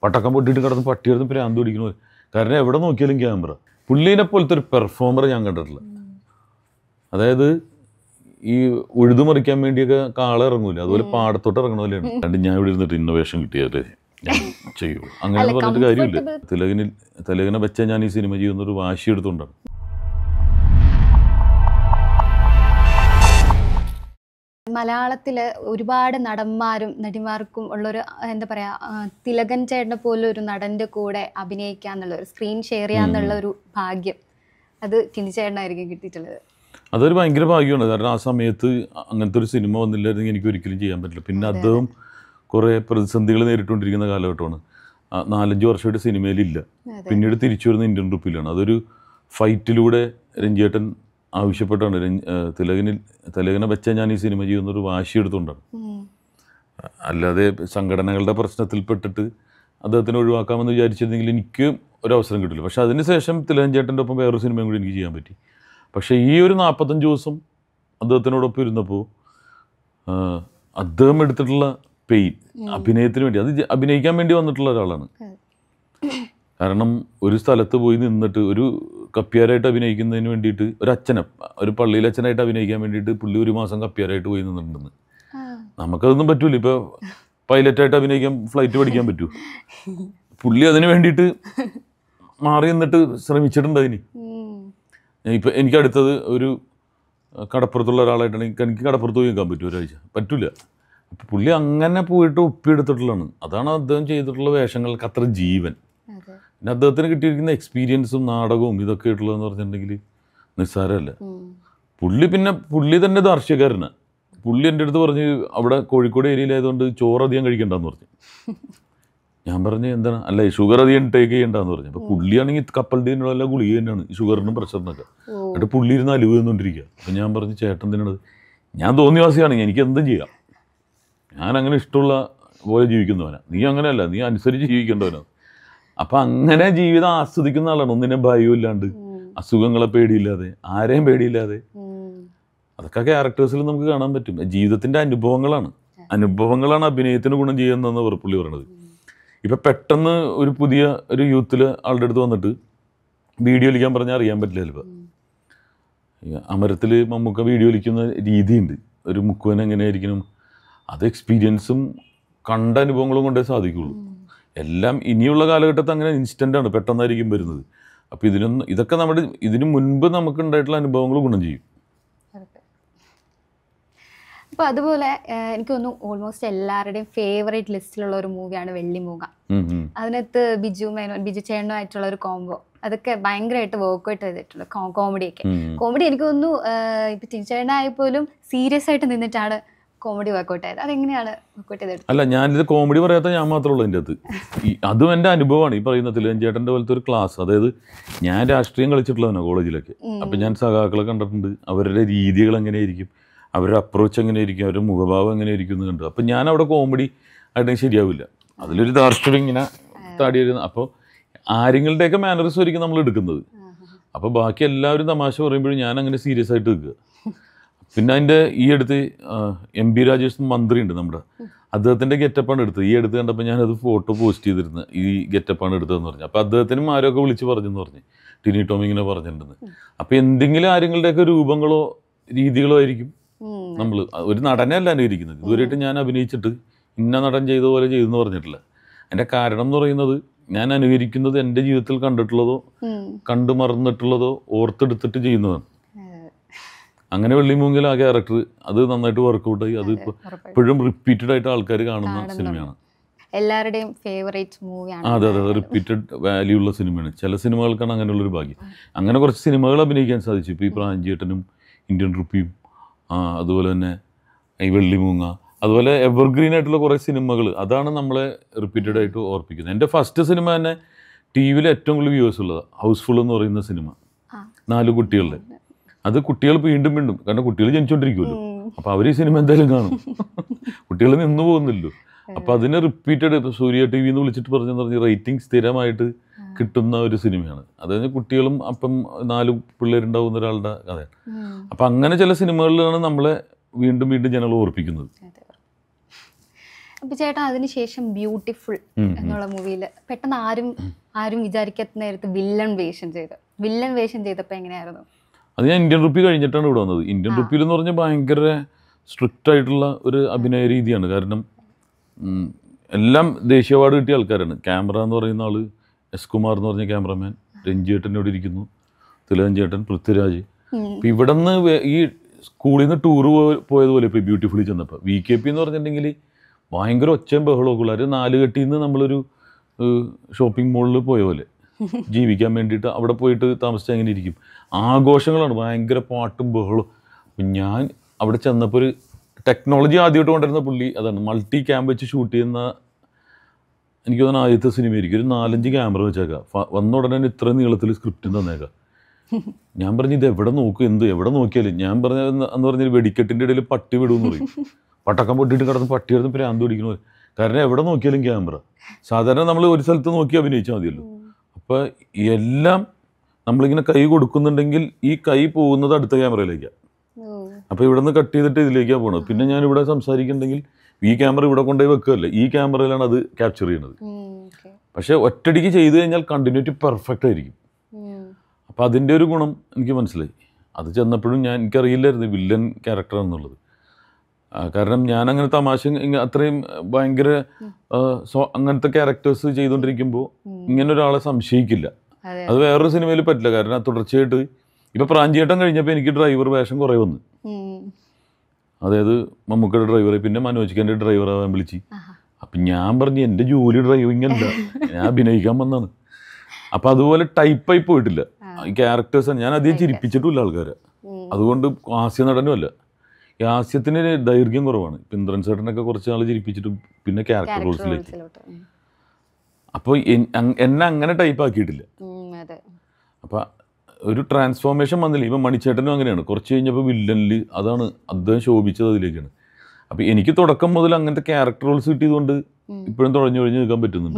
പട്ടക്കം പൊട്ടിയിട്ട് കിടന്ന് പട്ടിയെടുത്ത് പ്രാന്ത് പിടിക്കണ പോലെ കാരണം എവിടെ നോക്കിയാലും ക്യാമറ പുള്ളീനെ പോലത്തെ ഒരു പെർഫോമർ ഞാൻ കണ്ടിട്ടില്ല അതായത് ഈ ഉഴുതുമറിക്കാൻ വേണ്ടിയൊക്കെ കാള ഇറങ്ങൂല അതുപോലെ പാടത്തോട്ട് ഇറങ്ങണ പോലെയാണ് രണ്ട് ഞാൻ ഇവിടെ ഇരുന്നിട്ട് ഇന്നോവേഷൻ കിട്ടിയാല് ഞാൻ ചെയ്യൂ അങ്ങനെ അല്ല, പറഞ്ഞിട്ട് കാര്യമില്ല comfortable- തിലകനിൽ തിലകനെ വെച്ച ഞാൻ ഈ സിനിമ ചെയ്യുന്നൊരു വാശി എടുത്തുകൊണ്ടാണ് മലയാളത്തില് ഒരുപാട് നടന്മാരും നടിമാർക്കും ഉള്ളൊരു എന്താ പറയാ ആ, തിലകൻ ചേട്ടനെ പോലെ ഒരു നടന്റെ കൂടെ അഭിനയിക്കുക എന്നുള്ള ഒരു സ്ക്രീൻ ഷെയർ ചെയ്യാന്നുള്ള ഒരു ഭാഗ്യം അത് ടിനി ചേട്ടനായിരിക്കും കിട്ടിയിട്ടുള്ളത് അതൊരു ഭയങ്കര ഭാഗ്യമാണ് കാരണം ആ സമയത്ത് അങ്ങനത്തെ ഒരു സിനിമ വന്നില്ലായിരുന്നെങ്കിൽ എനിക്ക് ഒരിക്കലും ചെയ്യാൻ പറ്റില്ല പിന്നെ അദ്ദേഹം കുറേ പ്രതിസന്ധികൾ നേരിട്ടുകൊണ്ടിരിക്കുന്ന കാലഘട്ടമാണ് ആ, നാലഞ്ച് വർഷമായിട്ട് സിനിമയിലില്ല അതെ. പിന്നീട് തിരിച്ചു വരുന്ന ഇന്ത്യൻ റുപ്പിലാണ് അതൊരു ഫൈറ്റിലൂടെ രഞ്ജിയേട്ടൻ ആവശ്യപ്പെട്ടാണ് രഞ്ജ്- ആ, തിലകനിൽ തിലകനെ വെച്ച ഞാൻ ഈ സിനിമ ചെയ്യുന്നൊരു വാശി എടുത്തുകൊണ്ടാണ് ഉം. അല്ലാതെ സംഘടനകളുടെ പ്രശ്നത്തിൽപ്പെട്ടിട്ട് അദ്ദേഹത്തിന് ഒഴിവാക്കാമെന്ന് വിചാരിച്ചിരുന്നെങ്കിൽ എനിക്ക് ഒരു അവസരം കിട്ടില്ല പക്ഷെ അതിനുശേഷം തിലകൻ ചേട്ടൻ്റെ ഒപ്പം വേറൊരു സിനിമയും കൂടി എനിക്ക് ചെയ്യാൻ പറ്റി പക്ഷേ ഈ ഒരു നാൽപ്പത്തഞ്ച് ദിവസം അദ്ദേഹത്തിനോടൊപ്പം ഇരുന്നപ്പോൾ അദ്ദേഹം എടുത്തിട്ടുള്ള പെയിൻ അഭിനയത്തിന് വേണ്ടി അത് ജ- അഭിനയിക്കാൻ വേണ്ടി വന്നിട്ടുള്ള ഒരാളാണ് അതെ. കാരണം ഒരു സ്ഥലത്ത് പോയി നിന്നിട്ട് ഒരു കപ്പ്യാരായിട്ട് അഭിനയിക്കുന്നതിന് വേണ്ടിയിട്ട് ഒരു അച്ഛനെ ഒരു പള്ളിയിലെ അച്ഛനായിട്ട് അഭിനയിക്കാൻ വേണ്ടിയിട്ട് പുള്ളി ഒരു മാസം കപ്പ്യാരായിട്ട് പോയി നിന്നിട്ടുണ്ടെന്ന് ആ. നമുക്കതൊന്നും പറ്റൂല ഇപ്പോൾ പൈലറ്റായിട്ട് അഭിനയിക്കാൻ ഫ്ലൈറ്റ് പഠിക്കാൻ പറ്റൂ പുള്ളി അതിന് വേണ്ടിയിട്ട് മാറി നിന്നിട്ട് ശ്രമിച്ചിട്ടുണ്ട് അതിന് ഉം. ഇപ്പം എനിക്ക് അടുത്തത് ഒരു കടപ്പുറത്തുള്ള ഒരാളായിട്ടാണെങ്കിൽ എനിക്ക് കടപ്പുറത്ത് പോയി നിൽക്കാൻ പറ്റും ഒരാഴ്ച പറ്റൂല അപ്പം പുള്ളി അങ്ങനെ പോയിട്ട് ഒപ്പിയെടുത്തിട്ടുള്ളതാണ് അതാണ് അദ്ദേഹം ചെയ്തിട്ടുള്ള വേഷങ്ങൾക്ക് അത്ര ജീവൻ അതെ. പിന്നെ അദ്ദേഹത്തിന് കിട്ടിയിരിക്കുന്ന എക്സ്പീരിയൻസും നാടകവും ഇതൊക്കെ ആയിട്ടുള്ളതെന്ന് പറഞ്ഞിട്ടുണ്ടെങ്കിൽ നിസ്സാരമല്ല ഉം. പുള്ളി പിന്നെ പുള്ളി തന്നെ ദാർഷ്ട്യക്കാരനാണ് പുള്ളി എൻ്റെ അടുത്ത് പറഞ്ഞ് അവിടെ കോഴിക്കോട് ഏരിയയിലായതുകൊണ്ട് ചോറ് അധികം കഴിക്കണ്ടെന്ന് പറഞ്ഞു ഞാൻ പറഞ്ഞു എന്താണ് അല്ല ഷുഗർ അധികം ടേക്ക് ചെയ്യണ്ടെന്ന് പറഞ്ഞു അപ്പോൾ പുള്ളിയാണെങ്കിൽ കപ്പലിൻ്റെ എല്ലാം ഗുളിക തന്നെയാണ് ഈ ഷുഗറിനും പ്രഷറിനൊക്കെ ഓ. എന്നിട്ട് പുള്ളി ഇരുന്ന് അലുവ് നിന്നുകൊണ്ടിരിക്കുക അപ്പം ഞാൻ പറഞ്ഞു ചേട്ടൻ എന്തിനാണ് ഞാൻ തോന്നിവാസിയാണ് എനിക്ക് എന്തും ചെയ്യാം ഞാൻ അങ്ങനെ ഇഷ്ടമുള്ള പോലെ ജീവിക്കുന്നവനാണ് നീ അങ്ങനെയല്ല നീ അനുസരിച്ച് ജീവിക്കേണ്ടവനാണ് അപ്പം അങ്ങനെ ജീവിതം ആസ്വദിക്കുന്ന ആളാണ് ഒന്നിനെ ഭയവും ഇല്ലാണ്ട് ഉം. അസുഖങ്ങളെ പേടിയില്ലാതെ ആരെയും പേടിയില്ലാതെ ഉം. അതൊക്കെ ക്യാരക്ടേഴ്സിൽ നമുക്ക് കാണാൻ പറ്റും ജീവിതത്തിൻ്റെ അനുഭവങ്ങളാണ് അനുഭവങ്ങളാണ് അഭിനയത്തിന് ഗുണം ചെയ്യുന്നതെന്ന് പുള്ളി പറയണത് ഇപ്പം പെട്ടെന്ന് ഒരു പുതിയ ഒരു യൂത്തിൽ ആളുടെ അടുത്ത് വന്നിട്ട് വീഡിയോ വലിക്കാൻ പറഞ്ഞാൽ അറിയാൻ പറ്റില്ല ചിലപ്പോൾ അമരത്തിൽ മമ്മൂക്ക വീഡിയോ വലിക്കുന്ന രീതിയുണ്ട് ഒരു മുക്കുവൻ എങ്ങനെയായിരിക്കണം അത് എക്സ്പീരിയൻസും കണ്ട അനുഭവങ്ങളും കൊണ്ടേ സാധിക്കുള്ളൂ എല്ലാം ഇനിയുള്ള കാലഘട്ടത്തിൽ അങ്ങനെ ഇൻസ്റ്റൻ്റ് ആണ് പെട്ടെന്നായിരിക്കും വരുന്നത് അപ്പോൾ ഇതിനൊന്നും ഇതൊക്കെ നമ്മുടെ ഇതിനു മുൻപ് നമുക്ക് ഉണ്ടായിട്ടുള്ള അനുഭവങ്ങൾ ഗുണം ചെയ്യും Correct. അപ്പൊ അതുപോലെ ഏഹ്, എനിക്ക് തോന്നുന്നു ഓൾമോസ്റ്റ് എല്ലാവരുടെയും ഫേവറേറ്റ് ലിസ്റ്റിലുള്ള ഒരു മൂവിയാണ് വെള്ളിമൂങ്ങ ഉം, ഉം. അതിനകത്ത് ബിജു മേനോൻ ബിജു ചേട്ടനുമായിട്ടുള്ള ഒരു കോംബോ അതൊക്കെ ഭയങ്കരമായിട്ട് വർക്ക്ഔട്ട് ചെയ്തിട്ടുണ്ട് കോമഡി ഒക്കെ ഉം. കോമഡി എനിക്ക് തോന്നുന്നു ഏഹ്, ഇപ്പൊ ടിനിച്ചേട്ടനായ പോലും സീരിയസ് ആയിട്ട് നിന്നിട്ടാണ് കോമഡി വർക്ക്ഔട്ട് ആയത് അതെങ്ങനെയാണ് വർക്ക്ഔട്ട് ചെയ്തെടുത്തത് അല്ല ഞാനിത് കോമഡി പറയാത്ത ഞാൻ മാത്രമേ ഉള്ളൂ എൻ്റെ അകത്ത് ഈ അതും എൻ്റെ അനുഭവമാണ് ഈ പറയുന്ന തിലകൻ ചേട്ടൻ്റെ പോലത്തെ ഒരു ക്ലാസ് അതായത് ഞാൻ രാഷ്ട്രീയം കളിച്ചിട്ടുള്ളവനാണ് കോളേജിലൊക്കെ അപ്പം ഞാൻ സഖാക്കളെ കണ്ടിട്ടുണ്ട് അവരുടെ രീതികൾ എങ്ങനെയായിരിക്കും അവരുടെ അപ്രോച്ച് എങ്ങനെയായിരിക്കും അവരുടെ മുഖഭാവം എങ്ങനെയായിരിക്കും എന്ന് കണ്ടു അപ്പം ഞാൻ അവിടെ കോമഡി ആയിട്ട് ശരിയാവില്ല അതിലൊരു ധാർഷ്ട്യം ഇങ്ങനെ താടി വരുന്ന അപ്പോൾ ആരെങ്കിലുടെയൊക്കെ മാനറിസം ആയിരിക്കും നമ്മൾ എടുക്കുന്നത് അപ്പോൾ ബാക്കി എല്ലാവരും തമാശ പറയുമ്പോഴും ഞാൻ അങ്ങനെ സീരിയസ് ആയിട്ട് നിൽക്കുക പിന്നെ അതിൻ്റെ ഈ അടുത്ത് എം പി രാജേഷ് മന്ത്രി ഉണ്ട് നമ്മുടെ അദ്ദേഹത്തിൻ്റെ ഗെറ്റപ്പാണ് എടുത്തത് ഈ അടുത്ത് കണ്ടപ്പോൾ ഞാനത് ഫോട്ടോ പോസ്റ്റ് ചെയ്തിരുന്നു ഈ ഗെറ്റപ്പാണ് എടുത്തതെന്ന് പറഞ്ഞു അപ്പോൾ അദ്ദേഹത്തിനും ആരൊക്കെ വിളിച്ച് പറഞ്ഞെന്ന് പറഞ്ഞു ടിനി ടോം ഇങ്ങനെ പറഞ്ഞിട്ടുണ്ടെന്ന് അപ്പോൾ എന്തെങ്കിലും ആരെങ്കിലുടെയൊക്കെ രൂപങ്ങളോ രീതികളോ ആയിരിക്കും ഉം. നമ്മൾ ഒരു നടനെയല്ല അനുകരിക്കുന്നത് ഇതുവരെയായിട്ട് ഞാൻ അഭിനയിച്ചിട്ട് ഇന്ന നടൻ ചെയ്ത പോലെ ചെയ്തെന്ന് പറഞ്ഞിട്ടില്ല എൻ്റെ കാരണം എന്ന് പറയുന്നത് ഞാൻ അനുകരിക്കുന്നത് എൻ്റെ ജീവിതത്തിൽ കണ്ടിട്ടുള്ളതോ ഉം. കണ്ടു മറന്നിട്ടുള്ളതോ ഓർത്തെടുത്തിട്ട് ചെയ്യുന്നതാണ് അതെ, അങ്ങനെ വെള്ളിമൂങ്ങിൽ ആ ക്യാരക്ടർ അത് നന്നായിട്ട് വർക്കൗട്ടായി അത് ഇപ്പോൾ ഉറപ്പായിട്ടും. ഇപ്പോഴും റിപ്പീറ്റഡ് ആയിട്ട് ആൾക്കാർ കാണുന്ന കാണുന്നുണ്ട്. സിനിമയാണ് എല്ലാവരുടെയും ഫേവറേറ്റ് മൂവിയാണ് ആ, അതെ അതെ റിപ്പീറ്റഡ് വാല്യൂ ഉള്ള സിനിമയാണ് ചില സിനിമകൾക്കാണ് അങ്ങനെയുള്ളൊരു ഭാഗ്യം അങ്ങനെ കുറച്ച് സിനിമകൾ അഭിനയിക്കാൻ സാധിച്ചു ഇപ്പോൾ ഈ പ്രാഞ്ചിയേട്ടനും ഇന്ത്യൻ റുപ്പിയും ആ, അതുപോലെ തന്നെ ഈ വെള്ളിമൂങ്ങ അതുപോലെ എവർഗ്രീൻ ആയിട്ടുള്ള കുറേ സിനിമകൾ അതാണ് നമ്മളെ റിപ്പീറ്റഡ് ആയിട്ട് ഓർപ്പിക്കുന്നത് എൻ്റെ ഫസ്റ്റ് സിനിമ തന്നെ ടി വിയിൽ ഏറ്റവും കൂടുതൽ വ്യൂവേഴ്സ് ഉള്ളത് ഹൗസ്ഫുൾ എന്ന് പറയുന്ന സിനിമ ആ. നാല് കുട്ടികളുടെ അത് കുട്ടികൾ വീണ്ടും വീണ്ടും കാരണം കുട്ടികൾ ജനിച്ചുകൊണ്ടിരിക്കുമല്ലോ ഉം. അപ്പോൾ അവർ ഈ സിനിമ എന്തായാലും കാണും കുട്ടികൾ നിന്ന് പോകുന്നില്ലല്ലോ അപ്പോൾ അതിനെ റിപ്പീറ്റഡ് ഇപ്പോൾ സൂര്യ ടി വിന്ന് വിളിച്ചിട്ട് പറഞ്ഞെന്ന് പറഞ്ഞ് റേറ്റിംഗ് സ്ഥിരമായിട്ട് കിട്ടുന്ന ഒരു സിനിമയാണ് അതായത് കുട്ടികളും അപ്പം നാല് പിള്ളേരുണ്ടാവുന്ന ഒരാളുടെ കഥയാണ് ഉം. അപ്പം അങ്ങനെ ചില സിനിമകളിലാണ് നമ്മളെ വീണ്ടും വീണ്ടും ജനങ്ങൾ ഓർപ്പിക്കുന്നത് അതെ. അപ്പൊ ചേട്ടാ അതിനുശേഷം ബ്യൂട്ടിഫുൾ ഉം, ഉം. എന്നുള്ള മൂവിയിൽ പെട്ടെന്ന് ആരും ആരും വിചാരിക്കാത്ത നേരത്ത് വില്ലൻ വേഷം ചെയ്ത് വില്ലൻ വേഷം ചെയ്തപ്പോ എങ്ങനെയായിരുന്നു അത് ഞാൻ ഇന്ത്യൻ റുപ്പി കഴിഞ്ഞിട്ടാണ് ഇവിടെ വന്നത് ഇന്ത്യൻ റുപ്പിയിൽ എന്ന് പറഞ്ഞാൽ ഭയങ്കര സ്ട്രിക്റ്റ് ആയിട്ടുള്ള ഒരു അഭിനയ രീതിയാണ് കാരണം ഉം, എല്ലാം ദേശീയ അവാർഡ് കിട്ടിയ ആൾക്കാരാണ് ക്യാമറ എന്ന് പറയുന്ന ആള് എസ് കുമാർ എന്ന് പറഞ്ഞ ക്യാമറമാൻ രഞ്ജിയേട്ടൻ ഇവിടെ ഇരിക്കുന്നു തിലകൻ ചേട്ടൻ പൃഥ്വിരാജ് ഉം. ഇപ്പം ഇവിടെ നിന്ന് ഈ സ്കൂളിൽ നിന്ന് ടൂറ് പോയതുപോലെ ഇപ്പോൾ ബ്യൂട്ടിഫുള്ളി ചെന്നപ്പോൾ വി കെ പി എന്ന് പറഞ്ഞിട്ടുണ്ടെങ്കിൽ ഭയങ്കര ഒച്ചയും ബഹളമൊക്കെ ഉള്ള ഒരു നാല് കെട്ടിയിൽ നിന്ന് നമ്മളൊരു ഷോപ്പിംഗ് മോളിൽ പോയ പോലെ ജീവിക്കാൻ വേണ്ടിയിട്ട് അവിടെ പോയിട്ട് താമസിച്ചാൽ എങ്ങനെ ഇരിക്കും ആഘോഷങ്ങളാണ് ഭയങ്കര പാട്ടും ബഹളവും അപ്പം ഞാൻ അവിടെ ചെന്നപ്പോൾ ഒരു ടെക്നോളജി ആദ്യമായിട്ട് കൊണ്ടുവരുന്ന പുള്ളി അതാണ് മൾട്ടി ക്യാം വെച്ച് ഷൂട്ട് ചെയ്യുന്ന എനിക്ക് തോന്നുന്നു ആദ്യത്തെ സിനിമയായിരിക്കും ഒരു നാലഞ്ച് ക്യാമറ വെച്ചേക്കാം ഫ- വന്ന ഉടനെ തന്നെ ഇത്ര നീളത്തിൽ സ്ക്രിപ്റ്റ് തന്നേക്കാം ഞാൻ പറഞ്ഞു ഇത് എവിടെ നോക്കും എന്ത് എവിടെ നോക്കിയാലും ഞാൻ പറഞ്ഞ എന്ന് പറഞ്ഞ വെടിക്കെട്ടിൻ്റെ ഇടയിൽ പട്ടി വിടുമെന്ന് പറയും പട്ടക്കം പൊട്ടിയിട്ട് കിടന്ന് പട്ടി കിടന്ന് പ്രാന്ത് പിടിക്കണ പോലെ കാരണം എവിടെ നോക്കിയാലും ക്യാമറ സാധാരണ നമ്മൾ ഒരു സ്ഥലത്ത് നോക്കി അഭിനയിച്ചാൽ മതിയല്ലോ അപ്പോൾ എല്ലാം നമ്മളിങ്ങനെ കൈ കൊടുക്കുന്നുണ്ടെങ്കിൽ ഈ കൈ പോകുന്നത് അടുത്ത ക്യാമറയിലേക്കാണ് ഓ. അപ്പോൾ ഇവിടെ നിന്ന് കട്ട് ചെയ്തിട്ട് ഇതിലേക്കാണ് പോകുന്നത് പിന്നെ ഞാൻ ഇവിടെ സംസാരിക്കുന്നുണ്ടെങ്കിൽ ഈ ക്യാമറ ഇവിടെ കൊണ്ടുപോയി വെക്കുകയല്ല ഈ ക്യാമറയിലാണ് അത് ക്യാപ്ചർ ചെയ്യുന്നത് ഉം, okay. പക്ഷേ ഒറ്റടിക്ക് ചെയ്ത് കഴിഞ്ഞാൽ കണ്ടിന്യൂറ്റി പെർഫെക്റ്റ് ആയിരിക്കും ഉം. അപ്പോൾ അതിൻ്റെ ഒരു ഗുണം എനിക്ക് മനസ്സിലായി അത് ചെന്നപ്പോഴും ഞാൻ എനിക്കറിയില്ലായിരുന്നു വില്ലൻ ക്യാരക്ടറാണെന്നുള്ളത് ആ, കാരണം ഞാൻ അങ്ങനെ തമാശ ഇങ്ങ- അത്രയും ഭയങ്കര ആ, സ്വ- അങ്ങനത്തെ ക്യാരക്ടേഴ്സ് ചെയ്തുകൊണ്ടിരിക്കുമ്പോൾ ഉം. ഇങ്ങനെ ഒരാളെ സംശയിക്കില്ല അതെ അത് വേറൊരു സിനിമയിൽ പറ്റില്ല കാരണം തുടർച്ചയായിട്ട് ഇപ്പോൾ പ്രാഞ്ചിയേട്ടൻ കഴിഞ്ഞപ്പോൾ എനിക്ക് ഡ്രൈവർ വേഷം കുറേ വന്നു ഉം. അതായത് മമ്മൂക്കയുടെ ഡ്രൈവറെ പിന്നെ മനോജ് ഖാൻ്റെ ഡ്രൈവറാവാൻ വിളിച്ച് ആഹാ. അപ്പം ഞാൻ പറഞ്ഞു എൻ്റെ ജോലി ഡ്രൈവിംഗ് അല്ല ഞാൻ അഭിനയിക്കാൻ വന്നാണ് അപ്പം അതുപോലെ ടൈപ്പായി പോയിട്ടില്ല ഈ ക്യാരക്ടേഴ്സ് ഞാൻ അധികം ചിരിപ്പിച്ചിട്ടുമില്ല ആൾക്കാരെ ഉം. അതുകൊണ്ട് ഹാസ്യ നടനുമല്ല ഈ ഹാസ്യത്തിന് ദൈർഘ്യം കുറവാണ് ഇപ്പം ഇന്ദ്രൻ ചേട്ടനൊക്കെ കുറച്ച് നാൾ ചിരിപ്പിച്ചിട്ട് പിന്നെ ക്യാരക്ടർ Character റോൾസിലേക്ക് roles-ലോട്ട്. ഉം. അപ്പോൾ എന്നെ അങ്ങനെ ടൈപ്പ് ആക്കിയിട്ടില്ല ഉം, അതെ അപ്പം ഒരു ട്രാൻസ്ഫോർമേഷൻ വന്നില്ല ഇപ്പം മണിച്ചേട്ടനും അങ്ങനെയാണ് കുറച്ച് കഴിഞ്ഞപ്പോൾ വില്ലനിൽ അതാണ് അദ്ദേഹം ശോഭിച്ചത് അതിലേക്കാണ് അപ്പം എനിക്ക് തുടക്കം മുതൽ അങ്ങനത്തെ ക്യാരക്ടർ റോൾസ് കിട്ടിയതുകൊണ്ട് ഉം. ഇപ്പോഴും തുഴഞ്ഞു തുഴഞ്ഞ് നിൽക്കാൻ പറ്റുന്നുണ്ട്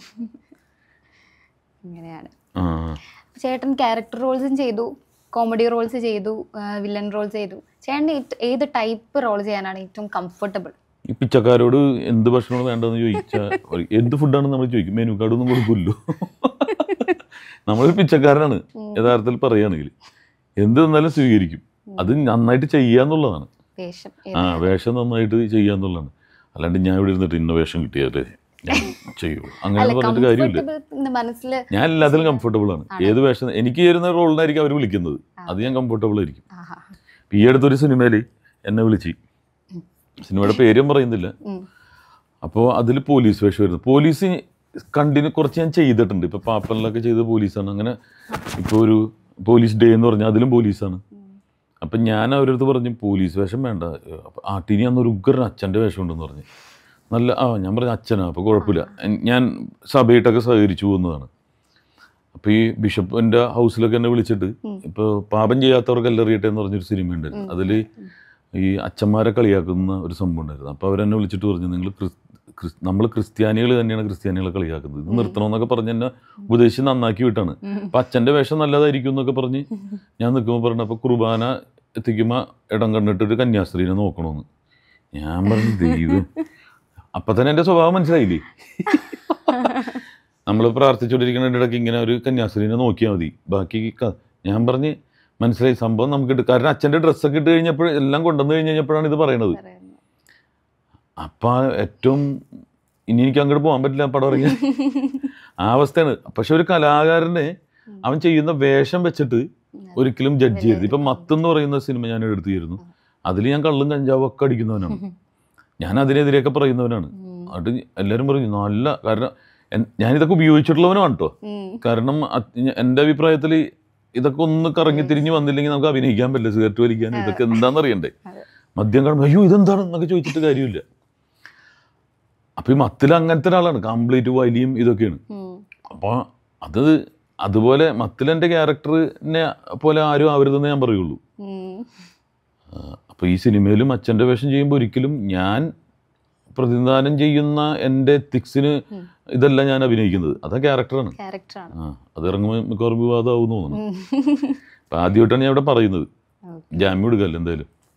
അങ്ങനെയാണ് ആ ചേട്ടൻ ക്യാരക്ടർ റോൾസും ചെയ്തു കോമഡി റോൾസ് ചെയ്തു വില്ലൻ റോൾസ് ചെയ്തു ചേട്ടൻ ഏറ്റ്- ഏത് ടൈപ്പ് റോൾ ചെയ്യാനാണ് ഏറ്റവും കംഫർട്ടബിൾ ഈ പിച്ചക്കാരോട് എന്ത് ഭക്ഷണമാണ് വേണ്ടതെന്ന് ചോദിച്ചാൽ എന്ത് ഫുഡാണെന്ന് നമ്മൾ ചോദിക്കും മെനു കാർഡൊന്നും കൊടുക്കില്ലോ നമ്മളൊരു പിച്ചക്കാരനാണ് യഥാർത്ഥത്തിൽ പറയുകയാണെങ്കിൽ എന്ത് തന്നാലും സ്വീകരിക്കും അത് നന്നായിട്ട് ചെയ്യാന്നുള്ളതാണ് വേഷം ആ വേഷം നന്നായിട്ട് ചെയ്യാന്നുള്ളതാണ് അല്ലാണ്ട് ഞാൻ ഇവിടെ ഇരുന്നിട്ട് ഇന്ന വേഷം കിട്ടിയാലേ ഞാൻ ചെയ്യൂ അങ്ങനെ അല്ല പറഞ്ഞിട്ട് കാര്യമില്ല കംഫർട്ടബിൾ മനസ്സിൽ ഞാൻ എല്ലാത്തിലും കംഫർട്ടബിൾ ആണ് ഏത് വേഷം എനിക്ക് ചേരുന്ന റോളിനായിരിക്കും അവർ വിളിക്കുന്നത് അത് ഞാൻ കംഫർട്ടബിൾ ആയിരിക്കും ആഹാ ഇപ്പം ഈ അടുത്തൊരു സിനിമയിൽ എന്നെ വിളിച്ച് സിനിമയുടെ പേരും പറയുന്നില്ല ഉം. അപ്പോൾ അതിൽ പോലീസ് വേഷം വരുന്നു പോലീസ് കണ്ടിന്യൂ കുറച്ച് ഞാൻ ചെയ്തിട്ടുണ്ട് ഇപ്പോൾ പാപ്പനിലൊക്കെ ചെയ്ത പോലീസാണ് അങ്ങനെ ഇപ്പോൾ ഒരു പോലീസ് ഡേ എന്ന് പറഞ്ഞാൽ അതിലും പോലീസാണ് അപ്പം ഞാൻ അവരടുത്ത് പറഞ്ഞു പോലീസ് വേഷം വേണ്ട അപ്പം ആട്ടിനി അന്നൊരു ഉഗ്രൻ അച്ഛൻ്റെ വേഷം ഉണ്ടെന്ന് പറഞ്ഞു നല്ല ആ ഞാൻ പറഞ്ഞു അച്ഛനാ അപ്പോൾ കുഴപ്പമില്ല എൻ- ഞാൻ സഭയായിട്ടൊക്കെ സഹകരിച്ചു പോകുന്നതാണ് അപ്പോൾ ഈ ബിഷപ്പിൻ്റെ ഹൗസിലൊക്കെ എന്നെ വിളിച്ചിട്ട് ഇപ്പോൾ പാപം ചെയ്യാത്തവർക്ക് എല്ലറിയട്ടെ എന്ന് പറഞ്ഞൊരു സിനിമ ഉണ്ടായിരുന്നു അതിൽ ഈ അച്ഛന്മാരെ കളിയാക്കുന്ന ഒരു സംഭവം ഉണ്ടായിരുന്നു അപ്പോൾ അവരെന്നെ വിളിച്ചിട്ട് പറഞ്ഞു നിങ്ങൾ ക്രിസ് നമ്മൾ ക്രിസ്ത്യാനികൾ തന്നെയാണ് ക്രിസ്ത്യാനികളെ കളിയാക്കുന്നത് ഇത് നിർത്തണമെന്നൊക്കെ പറഞ്ഞ് എന്നെ ഉപദേശിച്ച് നന്നാക്കി വിട്ടാണ് അപ്പം അച്ഛൻ്റെ വേഷം നല്ലതായിരിക്കും എന്നൊക്കെ പറഞ്ഞ് ഞാൻ നിൽക്കുമ്പോൾ പറഞ്ഞു അപ്പോൾ കുർബാന എത്തിക്കുമ്പോൾ ഇടം കണ്ടിട്ട് ഒരു കന്യാസ്ത്രീനെ നോക്കണമെന്ന് ഞാൻ പറഞ്ഞു ദൈവം അപ്പം തന്നെ എൻ്റെ സ്വഭാവം മനസ്സിലായില്ലേ നമ്മൾ പ്രാർത്ഥിച്ചുകൊണ്ടിരിക്കുന്ന ഇടയ്ക്ക് ഇങ്ങനെ ഒരു കന്യാസ്ത്രീനെ നോക്കിയാൽ മതി ബാക്കി ക- ഞാൻ പറഞ്ഞ് മനസ്സിലായി സംഭവം നമുക്ക് ഇട്ട് കാരണം അച്ഛൻ്റെ ഡ്രസ്സൊക്കെ ഇട്ട് കഴിഞ്ഞപ്പോൾ എല്ലാം കൊണ്ടുവന്ന് കഴിഞ്ഞ് കഴിഞ്ഞപ്പോഴാണ് ഇത് പറയണത് പറയുന്നു. അപ്പം ഏറ്റവും ഇനി എനിക്ക് അങ്ങോട്ട് പോകാൻ പറ്റില്ല പടം ഇറങ്ങി ആ അവസ്ഥയാണ് പക്ഷെ ഒരു കലാകാരനെ അവൻ ചെയ്യുന്ന വേഷം വെച്ചിട്ട് ഒരിക്കലും ജഡ്ജ് ചെയ്യരുത് ഇപ്പം മത്ത് എന്ന് പറയുന്ന സിനിമ ഞാൻ എടുത്തിരുന്നു അതിൽ ഞാൻ കള്ളും കഞ്ചാവും ഒക്കെ അടിക്കുന്നവനാണ് ഞാൻ അതിനെതിരെയൊക്കെ പറയുന്നവനാണ് ഉം. അത് എല്ലാവരും പറയും നല്ല കാരണം എൻ- ഞാനിതൊക്കെ ഉപയോഗിച്ചിട്ടുള്ളവനാണ് കേട്ടോ ഉം. കാരണം അത് ഞ- എൻ്റെ അഭിപ്രായത്തിൽ ഇതൊക്കെ ഒന്ന് കറങ്ങി തിരിഞ്ഞ് വന്നില്ലെങ്കിൽ നമുക്ക് അഭിനയിക്കാൻ പറ്റില്ല സിഗരറ്റ് വലിക്കാൻ ഇതൊക്കെ എന്താണെന്ന് അറിയണ്ടേ അതെ. മദ്യം കാണുമ്പോൾ അയ്യോ ഇതെന്താണ് എന്നൊക്കെ ചോദിച്ചിട്ട് കാര്യമില്ല അപ്പം ഈ മത്തിൽ അങ്ങനത്തെ ഒരാളാണ് കംപ്ലീറ്റ് വലിയും ഇതൊക്കെയാണ് ഉം. അപ്പോൾ അത് അതുപോലെ മത്തിലെൻ്റെ ക്യാരക്ടറിനെ പോലെ ആരും ആവരുതെന്ന് ഞാൻ പറയുള്ളൂ ഉം. അപ്പോൾ ഈ സിനിമയിലും അച്ഛൻ്റെ വേഷം ചെയ്യുമ്പോൾ ഒരിക്കലും ഞാൻ പ്രതിനിധാനം ചെയ്യുന്ന എൻ്റെ എത്തിക്സിന് ഇതല്ല ഞാൻ അഭിനയിക്കുന്നത് അതാ ക്യാരക്ടറാണ് ക്യാരക്ടറാണ് ആ അത് ഇറങ്ങുമ്പോൾ മിക്കവാറും വിവാദമാവും തോന്നുന്നു ഉം. അപ്പം ആദ്യമായിട്ടാണ് ഞാൻ ഇവിടെ പറയുന്നത് ഓക്കെ. ജാമ്യം എടുക്കല്ല എന്തായാലും ആ.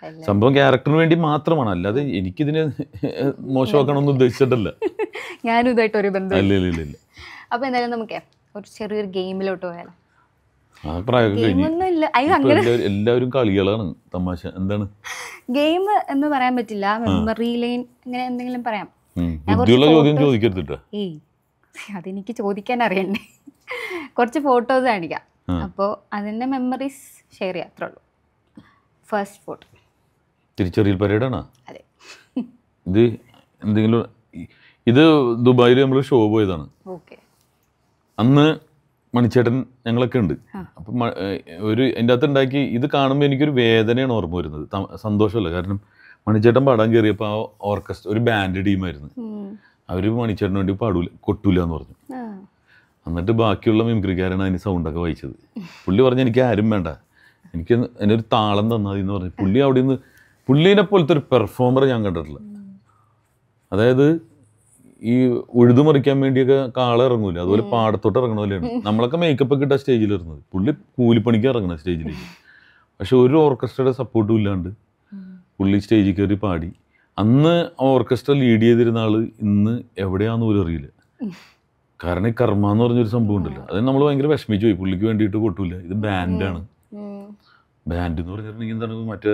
അല്ല. സംഭവം ക്യാരക്ടറിന് വേണ്ടി മാത്രമാണ് അല്ലാതെ എനിക്കിതിനെ മോശമാക്കണമെന്ന് ഉദ്ദേശിച്ചിട്ടല്ല ഞാനും ഇതായിട്ട് ഒരു ബന്ധം അല്ല ഇല്ല ഇല്ല ഇല്ല അപ്പൊ എന്തായാലും നമുക്ക് ഒരു ചെറിയൊരു ഗെയിമിലോട്ട് പോയാലോ ആ പ്രായമൊക്കെ കഴിഞ്ഞു ഗെയിമൊന്നും ഇല്ല അയ്യോ ഇപ്പൊ അങ്ങനെ എല്ലാവരും എല്ലാവരും കളികളാണ് തമാശ എന്താണ് ഗെയിം എന്ന് പറയാൻ പറ്റില്ല മെമ്മറി ലൈൻ അങ്ങനെ എന്തെങ്കിലും പറയാം ഉം. ഞാൻ കുറച്ച് ബുദ്ധിയുള്ള ചോദ്യം photos- ചോദിക്കരുത് കേട്ടോ ഏയ് അതെനിക്ക് ചോദിക്കാൻ അറിയണ്ടേ കുറച്ച് ഫോട്ടോസ് കാണിക്കാം ആ. അപ്പോൾ അതിൻ്റെ മെമ്മറീസ് ഷെയർ ചെയ്യാം അത്രേ ഉള്ളൂ ഫസ്റ്റ് ഫോട്ടോ തിരിച്ചറിയൽ പരേഡാണോ അതെ ഇത് എന്തെങ്കിലും ഇത് ദുബായിൽ നമ്മൾ ഷോ പോയതാണ് ഓക്കെ അന്ന് മണിച്ചേട്ടൻ ഞങ്ങളൊക്കെ ഉണ്ട് ആ. അപ്പം മ- ഏഹ് ഒരു എൻ്റെ അകത്ത് ഉണ്ടാക്കി ഇത് കാണുമ്പോൾ എനിക്കൊരു വേദനയാണ് ഓർമ്മ വരുന്നത് ത- സന്തോഷമല്ല കാരണം മണിച്ചേട്ടൻ പാടാൻ കയറിയപ്പോൾ ആ ഓർക്കസ്ട്ര ഒരു ബാൻഡ് ടീമായിരുന്നു അവർ മണിച്ചേട്ടന് വേണ്ടി പാടൂല കൊട്ടൂല എന്ന് പറഞ്ഞു എന്നിട്ട് ബാക്കിയുള്ള മിമിക്രിക്കാരാണ് അതിന് സൗണ്ടൊക്കെ വായിച്ചത് പുള്ളി പറഞ്ഞു എനിക്ക് ആരും വേണ്ട എനിക്ക് എൻ്റെ ഒരു താളം തന്നാൽ മതി എന്ന് പറഞ്ഞു പുള്ളി അവിടെ നിന്ന് പുള്ളീനെ പോലത്തെ ഒരു പെർഫോമർ ഞാൻ കണ്ടിട്ടില്ല അതായത് ഈ ഉഴുതുമറിക്കാൻ വേണ്ടിയൊക്കെ കാള ഇറങ്ങൂല അതുപോലെ പാടത്തോട്ട് ഇറങ്ങണ പോലെയാണ് നമ്മളൊക്കെ മേക്കപ്പ് ഒക്കെ ഇട്ട സ്റ്റേജിൽ ഇരുന്നത് പുള്ളി കൂലിപ്പണിക്ക് ഇറങ്ങണ സ്റ്റേജിലേക്ക് പക്ഷെ ഒരു ഓർക്കസ്ട്രയുടെ സപ്പോർട്ടും ഇല്ലാണ്ട് പുള്ളി സ്റ്റേജിൽ കയറി പാടി അന്ന് ഓർക്കസ്ട്ര ലീഡ് ചെയ്തിരുന്ന ആള് ഇന്ന് എവിടെയാന്ന് പോലും അറിയില്ല കാരണം ഈ കർമ്മ എന്ന് പറഞ്ഞൊരു സംഭവം ഉണ്ടല്ലോ അത് നമ്മൾ ഭയങ്കര വിഷമിച്ചു പോയി പുള്ളിക്ക് വേണ്ടിയിട്ട് കൊട്ടൂല ഇത് ബാൻഡാണ് ബാൻഡ് എന്ന് പറഞ്ഞിട്ടുണ്ടെങ്കിൽ എന്താണ് മറ്റേ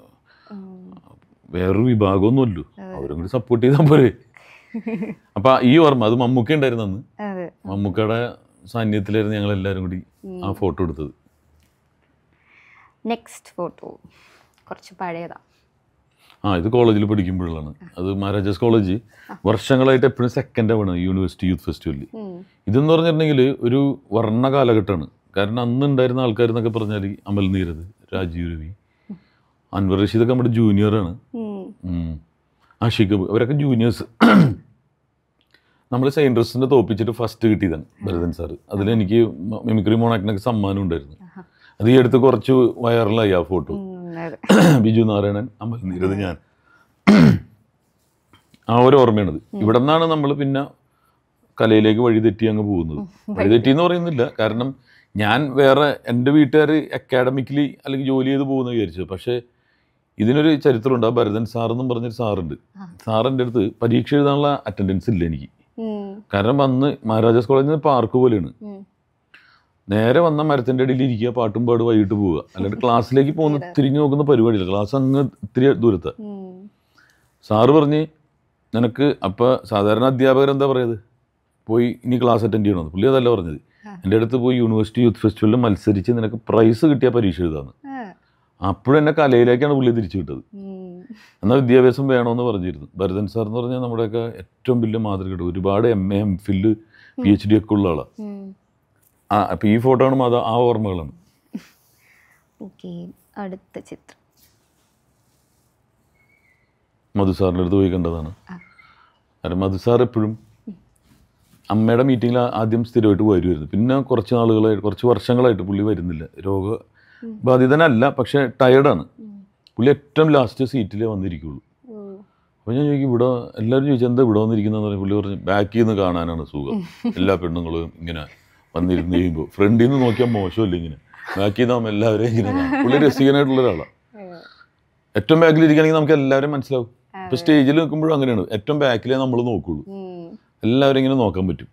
വേറൊരു വിഭാഗമൊന്നുമല്ലോ അവരും കൂടി സപ്പോർട്ട് ചെയ്താൽ പോരെ അപ്പൊ ഈ ഓർമ്മ അത് മമ്മൂക്ക ഉണ്ടായിരുന്നു അന്ന് അതെ മമ്മൂക്കയുടെ സാന്നിധ്യത്തിലായിരുന്നു ഞങ്ങൾ എല്ലാവരും കൂടി ആ ഫോട്ടോ എടുത്തത് നെക്സ്റ്റ് ഫോട്ടോ കുറച്ച് പഴയതാ ആ ഇത് കോളേജിൽ പഠിക്കുമ്പോഴാണ് അത് മഹാരാജാസ് കോളേജ് വർഷങ്ങളായിട്ട് എപ്പോഴും സെക്കൻഡ് ആണ് യൂണിവേഴ്സിറ്റി യൂത്ത് ഫെസ്റ്റിവലിൽ ഉം. ഇതെന്ന് പറഞ്ഞിട്ടുണ്ടെങ്കിൽ ഒരു വർണ്ണ കാലഘട്ടമാണ് കാരണം അന്ന് ഉണ്ടായിരുന്ന ആൾക്കാർ എന്നൊക്കെ പറഞ്ഞാൽ അമൽ നീരദ് രാജീവ് രവി അൻവർ റഷീദൊക്കെ നമ്മുടെ ജൂനിയറാണ് ഉം. ആഷിഖ് അവരൊക്കെ ജൂനിയേഴ്സ് നമ്മൾ സെയിൻട്രസ്റ്റിനെ തോപ്പിച്ചിട്ട് ഫസ്റ്റ് കിട്ടിയതാണ് ഭരതൻ സാറ് അതിലെനിക്ക് മിമിക്രി മോണാക്കിനൊക്കെ സമ്മാനം ഉണ്ടായിരുന്നു അത് ഈ അടുത്ത് കുറച്ച് വൈറലായി ആ ഫോട്ടോ ഉം, അതെ ബിജു നാരായണൻ അമൽ നീരദ് ഞാൻ ആ ഒരു ഓർമ്മയാണത് ഇവിടെ നിന്നാണ് നമ്മൾ പിന്നെ കലയിലേക്ക് വഴി തെറ്റി അങ്ങ് പോകുന്നത് വഴി തെറ്റി എന്ന് പറയുന്നില്ല കാരണം ഞാൻ വേറെ എൻ്റെ വീട്ടുകാർ അക്കാഡമിക്കലി അല്ലെങ്കിൽ ജോലി ചെയ്ത് പോകുന്ന വിചാരിച്ചു പക്ഷേ ഇതിനൊരു ചരിത്രമുണ്ട് ആ ഭരതൻ സാർ എന്നും പറഞ്ഞൊരു സാറുണ്ട് ആ. സാറിൻ്റെ അടുത്ത് പരീക്ഷ എഴുതാനുള്ള അറ്റൻഡൻസ് ഇല്ല എനിക്ക് ഉം. കാരണം അന്ന് മഹാരാജാസ് കോളേജിൽ നിന്ന് പാർക്ക് പോലെയാണ് ഉം. നേരെ വന്ന മരത്തിൻ്റെ അടിയിൽ ഇരിക്കുക പാട്ടും പാട് വൈകിട്ട് പോവുക അല്ലാണ്ട് ക്ലാസ്സിലേക്ക് പോകുന്ന തിരിഞ്ഞു നോക്കുന്ന പരിപാടിയില്ല ക്ലാസ് അങ്ങ് ഇത്തിരി ദൂരത്ത് ഉം. സാറ് പറഞ്ഞ് നിനക്ക് അപ്പോൾ സാധാരണ അധ്യാപകർ എന്താ പറയുന്നത് പോയി ഇനി ക്ലാസ് അറ്റൻഡ് ചെയ്യണമെന്ന് പുള്ളി അതല്ല പറഞ്ഞത് ആ. എൻ്റെ അടുത്ത് പോയി യൂണിവേഴ്സിറ്റി യൂത്ത് ഫെസ്റ്റിവലിൽ മത്സരിച്ച് നിനക്ക് പ്രൈസ് കിട്ടിയ പരീക്ഷ എഴുതാന്ന് ആ. അപ്പോഴും എന്നെ കലയിലേക്കാണ് പുള്ളി തിരിച്ചു വിട്ടത് ഉം. എന്നാൽ വിദ്യാഭ്യാസം വേണമെന്ന് പറഞ്ഞിരുന്നു ഭരതൻ സാർ എന്ന് പറഞ്ഞാൽ നമ്മുടെയൊക്കെ ഏറ്റവും വലിയ മാതൃകയുടെ ഒരുപാട് M A M Phil P H D ഒക്കെ ഉള്ള ആളാണ് ഉം. ആ അപ്പോൾ ഈ ഫോട്ടോ ആണ് അത് ആ ഓർമ്മകളാണ് ഓക്കെ അടുത്ത ചിത്രം മധു സാറിൻ്റെ അടുത്ത് പോയി കണ്ടതാണ് ആ. കാരണം മധു സാർ എപ്പോഴും അമ്മയുടെ മീറ്റിങ്ങിൽ ആദ്യം സ്ഥിരമായിട്ട് വരുമായിരുന്നു പിന്നെ കുറച്ച് നാളുകളായിട്ട് കുറച്ച് വർഷങ്ങളായിട്ട് പുള്ളി വരുന്നില്ല രോഗബാധിതനല്ല പക്ഷേ ടയർഡാണ് ഉം. പുള്ളി ഏറ്റവും ലാസ്റ്റ് സീറ്റിലേ വന്നിരിക്കുള്ളൂ ഉം. അപ്പോൾ ഞാൻ ചോദിക്കും ഇവിടെ എല്ലാവരും ചോദിച്ചാൽ എന്താ ഇവിടെ വന്നിരിക്കുന്നതെന്ന് പറഞ്ഞാൽ പുള്ളി പറഞ്ഞു ബാക്കിൽ നിന്ന് കാണാനാണ് സുഖം എല്ലാ പെണ്ണുങ്ങളും ഇങ്ങനെ വന്നിരുന്ന് കഴിയുമ്പോൾ ഫ്രണ്ടിൽ നിന്ന് നോക്കിയാൽ മോശമല്ല ഇങ്ങനെ ബാക്കിൽ നിന്ന് എല്ലാവരെയും ഇങ്ങനെ കാണും. പുള്ളി രസികനായിട്ടുള്ള ഒരാളാണ് ഏറ്റവും ബാക്കിൽ ഇരിക്കുകയാണെങ്കിൽ നമുക്ക് എല്ലാവരും മനസ്സിലാവും ഇപ്പൊ സ്റ്റേജിൽ നിൽക്കുമ്പോഴും അങ്ങനെയാണ് ഏറ്റവും ബാക്കിലേ നമ്മൾ നോക്കുള്ളൂ ഉം. എല്ലാവരും ഇങ്ങനെ നോക്കാൻ പറ്റും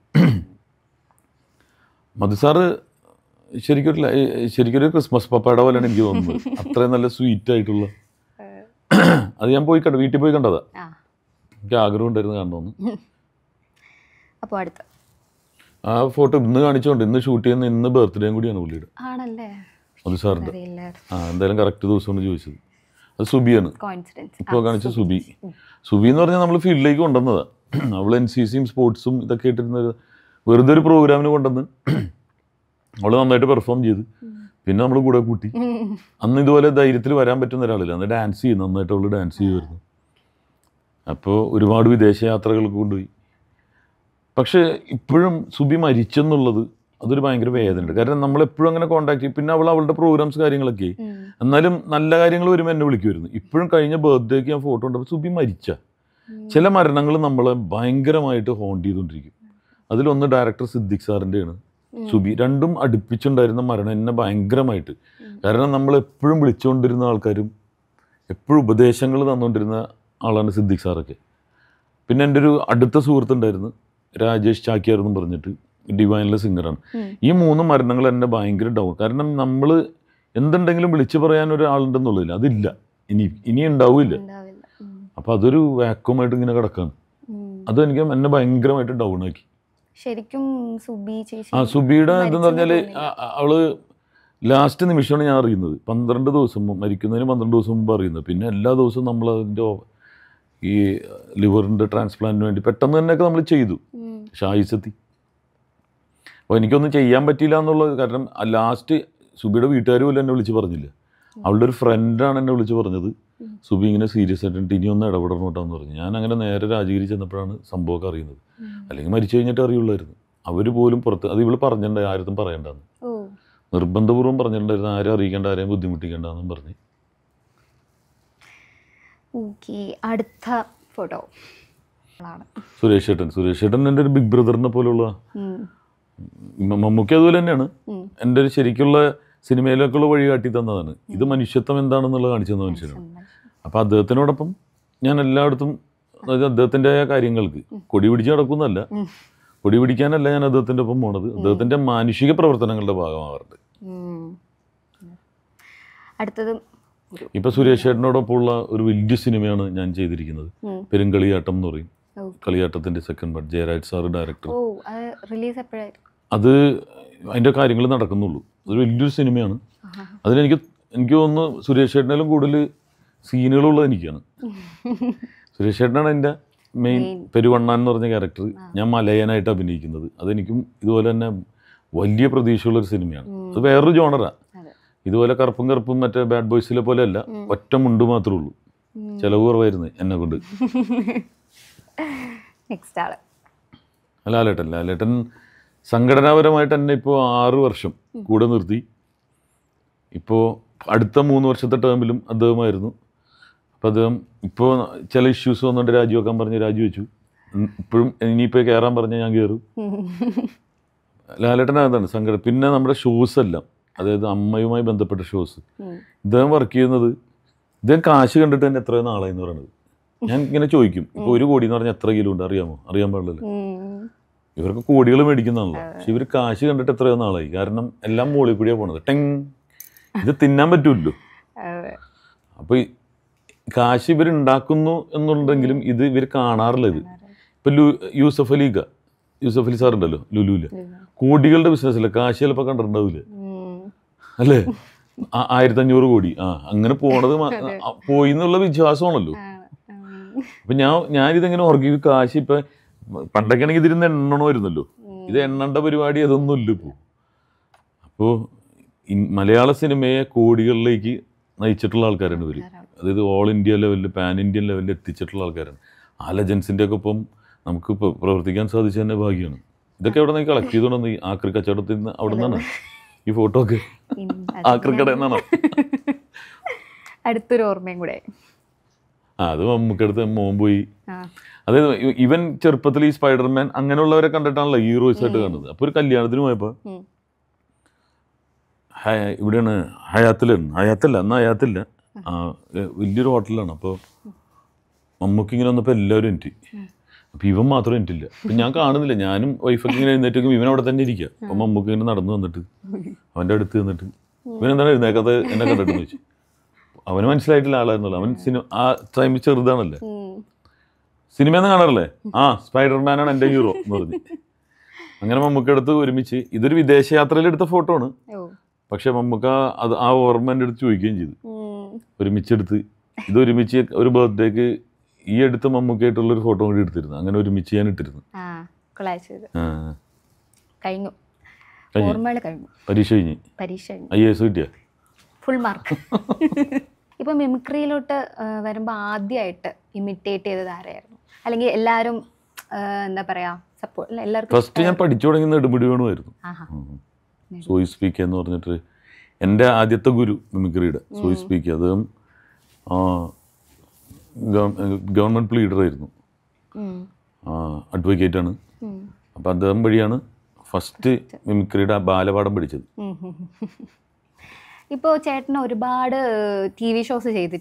മധുസാറ് ശരിക്കും ഒരു ല- ഏ, ശരിക്കും ഒരു ക്രിസ്മസ് പപ്പയുടെ പോലെയാണ് എനിക്ക് തോന്നുന്നത് അത്രയും നല്ല സ്വീറ്റ് ആയിട്ടുള്ള അത് ഞാൻ പോയി കണ്ടു വീട്ടിൽ പോയി കണ്ടതാ ആ എനിക്ക് ആഗ്രഹം ഉണ്ടായിരുന്നു കാണണമെന്ന് അപ്പോൾ അടുത്ത ആ ഫോട്ടോ ഇന്ന് കാണിച്ചുകൊണ്ട് ഇന്ന് ഷൂട്ട് ചെയ്യുന്ന ഇന്ന് ബർത്ത്ഡേയും കൂടിയാണ് പുള്ളിയുടെ ആണല്ലേ മധുസാറിൻ്റെ അറിയില്ലായിരുന്നു ആ എന്തായാലും കറക്റ്റ് ദിവസമാണ് ചോദിച്ചത് അത് സുബിയാണ് കോയിൻസിഡൻസ് ഇപ്പോൾ കാണിച്ച സുബി സുബി എന്ന് പറഞ്ഞാൽ നമ്മൾ ഫീൽഡിലേക്ക് കൊണ്ടുവന്നതാ അവൾ എൻ സി സിയും സ്പോർട്സും ഇതൊക്കെ ഇട്ടിരുന്ന ഒരു- വെറുതെ ഒരു പ്രോഗ്രാമിന് കൊണ്ടുവന്ന് അവൾ നന്നായിട്ട് പെർഫോം ചെയ്ത് പിന്നെ നമ്മൾ കൂടെ കൂട്ടി അന്ന് ഇതുപോലെ ധൈര്യത്തിൽ വരാൻ പറ്റുന്ന ഒരാളില്ല അന്ന് ഡാൻസ് ചെയ്യും നന്നായിട്ട് അവൾ ഡാൻസ് ചെയ്യുമായിരുന്നു അപ്പോൾ ഒരുപാട് വിദേശ യാത്രകൾക്ക് കൊണ്ടുപോയി പക്ഷേ ഇപ്പോഴും സുബി മരിച്ചെന്നുള്ളത് അതൊരു ഭയങ്കര വേദനയുണ്ട് കാരണം നമ്മളെപ്പോഴും അങ്ങനെ കോൺടാക്ട് ചെയ്യും പിന്നെ അവൾ അവളുടെ പ്രോഗ്രാംസ് കാര്യങ്ങളൊക്കെ എന്നാലും നല്ല കാര്യങ്ങൾ വരുമ്പോൾ എന്നെ വിളിക്കുമായിരുന്നു ഇപ്പോഴും കഴിഞ്ഞ ബർത്ത്ഡേക്ക് ഞാൻ ഫോട്ടോ കണ്ടപ്പോൾ സുബി മരിച്ച ചില മരണങ്ങൾ നമ്മളെ ഭയങ്കരമായിട്ട് ഹോണ്ട് ചെയ്തുകൊണ്ടിരിക്കും അതിലൊന്ന് ഡയറക്ടർ സിദ്ദിഖ് സാറിൻ്റെയാണ് സുബി രണ്ടും അടുപ്പിച്ചുണ്ടായിരുന്ന മരണം എന്നെ ഭയങ്കരമായിട്ട് കാരണം നമ്മൾ എപ്പോഴും വിളിച്ചുകൊണ്ടിരുന്ന ആൾക്കാരും എപ്പോഴും ഉപദേശങ്ങൾ തന്നുകൊണ്ടിരുന്ന ആളാണ് സിദ്ദിഖ് സാറൊക്കെ പിന്നെ എൻ്റെ ഒരു അടുത്ത സുഹൃത്തുണ്ടായിരുന്നു രാജേഷ് ചാക്യാർ എന്നും പറഞ്ഞിട്ട് ഡിവൈനിലെ സിംഗറാണ് ഉം. ഈ മൂന്ന് മരണങ്ങൾ എന്നെ ഭയങ്കര ഡൗൺ കാരണം നമ്മൾ എന്തുണ്ടെങ്കിലും വിളിച്ചു പറയാൻ ഒരാളുണ്ടെന്നുള്ളതില്ല അതില്ല ഇനി ഇനി ഉണ്ടാവില്ല ഉണ്ടാവില്ല ഉം. അപ്പോൾ അതൊരു വാക്വമായിട്ട് ഇങ്ങനെ കിടക്കാണ് ഉം. അത് എനിക്ക് എന്നെ ഭയങ്കരമായിട്ട് ഡൗൺ ആക്കി ശരിക്കും സുബി ചേച്ചി ആ സുബിയുടെ എന്തെന്ന് പറഞ്ഞാൽ മരിച്ചെന്ന് അവള് ലാസ്റ്റ് നിമിഷമാണ് ഞാൻ അറിയുന്നത് പന്ത്രണ്ട് ദിവസം മുമ്പ് മരിക്കുന്നതിന് പന്ത്രണ്ട് ദിവസം മുമ്പ് അറിയുന്നത് പിന്നെ എല്ലാ ദിവസവും നമ്മൾ അതിൻ്റെ ഈ ലിവറിൻ്റെ ട്രാൻസ്പ്ലാന്റിന് വേണ്ടി പെട്ടെന്ന് തന്നെയൊക്കെ നമ്മൾ ചെയ്തു ഉം. പക്ഷെ ആയുസെത്തി അപ്പോൾ എനിക്കൊന്നും ചെയ്യാൻ പറ്റിയില്ല എന്നുള്ളത് കാരണം ലാസ്റ്റ് സുബിയുടെ വീട്ടുകാർ പോലും എന്നെ വിളിച്ച് പറഞ്ഞില്ല അവളുടെ ഒരു ഫ്രണ്ടാണ് എന്നെ വിളിച്ച് പറഞ്ഞത് ഉം. സുബി ഇങ്ങനെ സീരിയസ് ആയിട്ട് ഇനി ഒന്ന് ഇടപെടണം കേട്ടോ എന്ന് പറഞ്ഞു ഞാൻ അങ്ങനെ നേരെ രാജഗിരി ചെന്നപ്പോഴാണ് സംഭവമൊക്കെ അറിയുന്നത് ഉം. അല്ലെങ്കിൽ മരിച്ചു കഴിഞ്ഞിട്ട് അറിയുള്ളായിരുന്നു അവർ പോലും പുറത്ത് അത് ഇവള് പറഞ്ഞിട്ടുണ്ട് ആരും പറയണ്ടെന്ന് ഓ നിർബന്ധപൂർവ്വം പറഞ്ഞിട്ടുണ്ടായിരുന്നു ആരും അറിയിക്കേണ്ട ആരെയും ബുദ്ധിമുട്ടിക്കേണ്ടെന്നും പറഞ്ഞ് ഓക്കെ അടുത്ത ഫോട്ടോ ആണ് സുരേഷ് ചേട്ടൻ സുരേഷ് ചേട്ടൻ എൻ്റെ ഒരു ബിഗ് ബ്രദറിനെ പോലുള്ള ഉം. മ- മമ്മൂക്കി അതുപോലെ തന്നെയാണ് ഉം. എൻ്റെ ഒരു ശരിക്കുള്ള സിനിമയിലേക്കുള്ള വഴി കാട്ടി തന്നതാണ് ഇത് മനുഷ്യത്വം എന്താണെന്നുള്ളത് കാണിച്ചു തന്ന മനുഷ്യനാണ് അപ്പോൾ അദ്ദേഹത്തിനോടൊപ്പം ഞാൻ എല്ലായിടത്തും അതായത് അദ്ദേഹത്തിൻ്റെ കാര്യങ്ങൾക്ക് കൊടി പിടിച്ച് നടക്കുന്നതല്ല ഉം. കൊടി പിടിക്കാനല്ല ഞാൻ അദ്ദേഹത്തിൻ്റെ ഒപ്പം പോണത് അദ്ദേഹത്തിൻ്റെ മാനുഷിക പ്രവർത്തനങ്ങളുടെ ഭാഗമാവാറുണ്ട് ഉം. അടുത്തത് ഒരു ഇപ്പോൾ സുരേഷ് ചേട്ടനോടൊപ്പമുള്ള ഒരു വലിയ സിനിമയാണ് ഞാൻ ചെയ്തിരിക്കുന്നത് ഉം. പെരുങ്കളിയാട്ടം എന്ന് പറയും ഓ. കളിയാട്ടത്തിൻ്റെ second part Jayaraj sir director ഓ അത് റിലീസ് എപ്പോഴായിരുന്നു അത് അതിൻ്റെ കാര്യങ്ങൾ നടക്കുന്നുള്ളൂ അതൊരു വലിയൊരു സിനിമയാണ് ആഹാ. അതിലെനിക്ക് എനിക്ക് തോന്നുന്നു സുരേഷ് ചേട്ടനാലും കൂടുതൽ സീനുകളുള്ളത് എനിക്കാണ് സുരേഷ് ചേട്ടനാണ് എൻ്റെ മെയിൻ Main. പെരുവണ്ണാൻ എന്ന് പറഞ്ഞ ക്യാരക്ടർ ഞാൻ മലയനായിട്ട് അഭിനയിക്കുന്നത് അതെനിക്കും ഇതുപോലെ തന്നെ വലിയ പ്രതീക്ഷയുള്ളൊരു സിനിമയാണ് ഉം. അത് വേറൊരു ജോണറാ അതെ ഇതുപോലെ കറുപ്പും കറുപ്പും മറ്റേ ബാഡ് ബോയ്സിലെ പോലെ അല്ല ഉം. ഒറ്റ മുണ്ട് മാത്രമേ ഉള്ളൂ ഉം. ചിലവ് കുറവായിരുന്നു എന്നെ കൊണ്ട് നെക്സ്റ്റ് ആള് ലാലേട്ടൻ ലാലേട്ടൻ സംഘടനാപരമായിട്ട് എന്നെ ഇപ്പോൾ ആറ് വർഷം കൂടെ നിർത്തി ഇപ്പോൾ അടുത്ത മൂന്ന് വർഷത്തെ ടേമിലും അദ്ദേഹമായിരുന്നു അപ്പോൾ അദ്ദേഹം ഇപ്പോൾ ചില ഇഷ്യൂസ് വന്നുകൊണ്ട് രാജിവെക്കാൻ പറഞ്ഞ് രാജിവെച്ചു ഉം, ഇപ്പോഴും ഇനിയിപ്പോൾ കയറാൻ പറഞ്ഞാൽ ഞാൻ കയറും ലാലേട്ടൻ അതാണ് സംഘടന പിന്നെ നമ്മുടെ ഷോസ് എല്ലാം അതായത് അമ്മയുമായി ബന്ധപ്പെട്ട ഷോസ് ഉം. ഇദ്ദേഹം വർക്ക് ചെയ്യുന്നത് ഇദ്ദേഹം കാശ് കണ്ടിട്ട് തന്നെ എത്ര നാളായി എന്ന് പറയുന്നത് ഞാൻ ഇങ്ങനെ ചോദിക്കും ഇപ്പോൾ ഒരു കോടി എന്ന് പറഞ്ഞാൽ എത്ര കിലോ ഉണ്ട് അറിയാമോ അറിയാൻ പാടില്ലല്ലോ ഉം. ഇവർക്ക് കോടികൾ മേടിക്കുന്നതാണല്ലോ പക്ഷെ ഇവർ കാശ് കണ്ടിട്ട് എത്രയോ നാളായി കാരണം എല്ലാം മുകളിൽ കൂടിയാണ് പോണത് ടെങ് ഇത് തിന്നാൻ പറ്റൂല്ലോ അതെ. അപ്പോൾ ഈ കാശ് ഇവർ ഉണ്ടാക്കുന്നു എന്നുണ്ടെങ്കിലും ഇത് ഇവർ കാണാറില്ല ഇത് ഇപ്പം ലു യൂസഫ് അലിക യൂസഫ് അലി സാർ ഉണ്ടല്ലോ ലുലുവില് കോടികളുടെ ബിസിനസ്സില്ല കാശ് ചിലപ്പോൾ കണ്ടിട്ടുണ്ടാവില്ല ഉം. അല്ലേ ആ- ആയിരത്തഞ്ഞൂറ് കോടി ആ അങ്ങനെ പോണത് മ- ആ, പോയി എന്നുള്ള വിശ്വാസമാണല്ലോ ആണ്. ഉം. അപ്പം ഞാൻ ഞാനിതെങ്ങനെ ഓർക്കും ഈ കാശ് ഇപ്പം പണ്ടൊക്കെ ആണെങ്കിൽ ഇതിരുന്ന് എണ്ണണമായിരുന്നല്ലോ ഉം. ഇത് എണ്ണേണ്ട പരിപാടി അതൊന്നും ഇല്ല ഇപ്പോൾ അപ്പോൾ മലയാള സിനിമയെ കോടികളിലേക്ക് നയിച്ചിട്ടുള്ള ആൾക്കാരാണ് ഇവർ അതായത് ഓൾ ഇന്ത്യ ലെവലിൽ പാൻ ഇന്ത്യൻ ലെവലിൽ എത്തിച്ചിട്ടുള്ള ആൾക്കാരാണ് ആ ലെജൻസിൻ്റെ ഒക്കെ ഒപ്പം നമുക്ക് ഇപ്പോൾ പ്രവർത്തിക്കാൻ സാധിച്ച തന്നെ ഭാഗ്യമാണ് ഇതൊക്കെ എവിടെ നിന്ന് കളക്ട് ചെയ്തോണ്ടെന്ന് ഈ ആക്രി കച്ചവടത്തിൽ നിന്ന് അവിടെ നിന്നാണ് ഈ ഫോട്ടോ ഒക്കെ ഇൻ- ആക്രി കടയിൽ നിന്നാണ് അടുത്തൊരു ഓർമ്മയും കൂടെ ആ അത് നമുക്കടുത്ത് മോൻ പോയി ആ. അതായത് ഇ- ഇവൻ ചെറുപ്പത്തിൽ ഈ സ്പൈഡർമാൻ അങ്ങനെയുള്ളവരെ കണ്ടിട്ടാണല്ലോ ഹീറോസ് ആയിട്ട് കാണുന്നത് അപ്പോൾ ഒരു കല്യാണത്തിന് പോയപ്പോൾ ഉം. ഹയ- ഇവിടെയാണ് ഹയാത്തിലാണ് ഹയാത്തല്ല എന്നാൽ ഹയാത്തില്ല ആ ഏ, വലിയൊരു ഹോട്ടലാണ് അപ്പോൾ മമ്മൂക്ക് ഇങ്ങനെ വന്നപ്പോൾ എല്ലാവരും എനിക്ക് അപ്പോൾ ഇവൻ മാത്രം എനിക്കില്ല അപ്പം ഞാൻ കാണുന്നില്ല ഞാനും വൈഫൊക്കെ ഇങ്ങനെ എഴുന്നേറ്റും ഇവൻ അവിടെ തന്നെ ഇരിക്കുക അപ്പം മമ്മൂക്ക് ഇങ്ങനെ നടന്നു വന്നിട്ട് അവൻ്റെ അടുത്ത് നിന്നിട്ട് ഇവൻ എന്താണ് എഴുന്നേക്കാത്ത എന്നെ കണ്ടിട്ടെന്ന് ചോദിച്ചു അവന് മനസ്സിലായിട്ടില്ല ആളായിരുന്നല്ലോ അവൻ സിനിമ ആ ടൈമിൽ ചെറുതാണല്ലേ ഉം. സിനിമയെന്ന് കാണാറില്ലേ ആ സ്പൈഡർമാനാണ് എൻ്റെ ഹീറോ എന്ന് പറഞ്ഞു അങ്ങനെ മമ്മൂക്ക അടുത്ത് ഒരുമിച്ച് ഇതൊരു വിദേശയാത്രയിൽ എടുത്ത ഫോട്ടോ ആണ് ഓ പക്ഷെ മമ്മൂക്ക അത് ആ ഓർമ്മ എൻ്റെ അടുത്ത് ചോദിക്കുകയും ചെയ്തു ഉം. ഒരുമിച്ചെടുത്ത് ഇത് ഒരുമിച്ച് ഒരു ബർത്ത്ഡേക്ക് ഈ അടുത്ത് മമ്മൂക്കായിട്ടുള്ള ഒരു ഫോട്ടോ കൂടി എടുത്തിരുന്നു അങ്ങനെ ഒരുമിച്ച് ഞാൻ ഇട്ടിരുന്നു ആ കൊളാജ് ചെയ്ത് ആ, കഴിഞ്ഞു കഴിഞ്ഞു. ഓർമ്മകൾ കഴിഞ്ഞു പരീക്ഷ കഴിഞ്ഞ് പരീക്ഷ കഴിഞ്ഞു ഐ എസ് കിട്ടിയ ഫുൾ മാർക്ക് ഇപ്പൊ മിമിക്രിയിലോട്ട് വരുമ്പോൾ ആദ്യമായിട്ട് ഇമിറ്റേറ്റ് ചെയ്തത് ആരായിരുന്നു അല്ലെങ്കിൽ എല്ലാവരും ആ, എന്താ പറയാ സപ്പോർട്ട് എല്ലാവർക്കും ഫസ്റ്റ് ഞാൻ പഠിച്ചു തുടങ്ങുന്ന നെടുമുടി വേണമായിരുന്നു ആഹാ സോയി സ്പീക്ക് എന്ന് പറഞ്ഞിട്ട് എൻ്റെ ആദ്യത്തെ ഗുരു മിമിക്രിയുടെ സോയി സ്പീക്ക് അദ്ദേഹം ഗവൺമെൻറ് പ്ലീഡറായിരുന്നു ഉം. അഡ്വക്കേറ്റ് ആണ് ഉം. അപ്പോൾ അദ്ദേഹം വഴിയാണ് ഫസ്റ്റ് മിമിക്രിയുടെ ആ ബാലപാഠം പഠിച്ചത് ഉം. ഇപ്പോൾ ചേട്ടൻ ഒരുപാട് ടി വി ഷോസ് ചെയ്തിട്ടുണ്ട്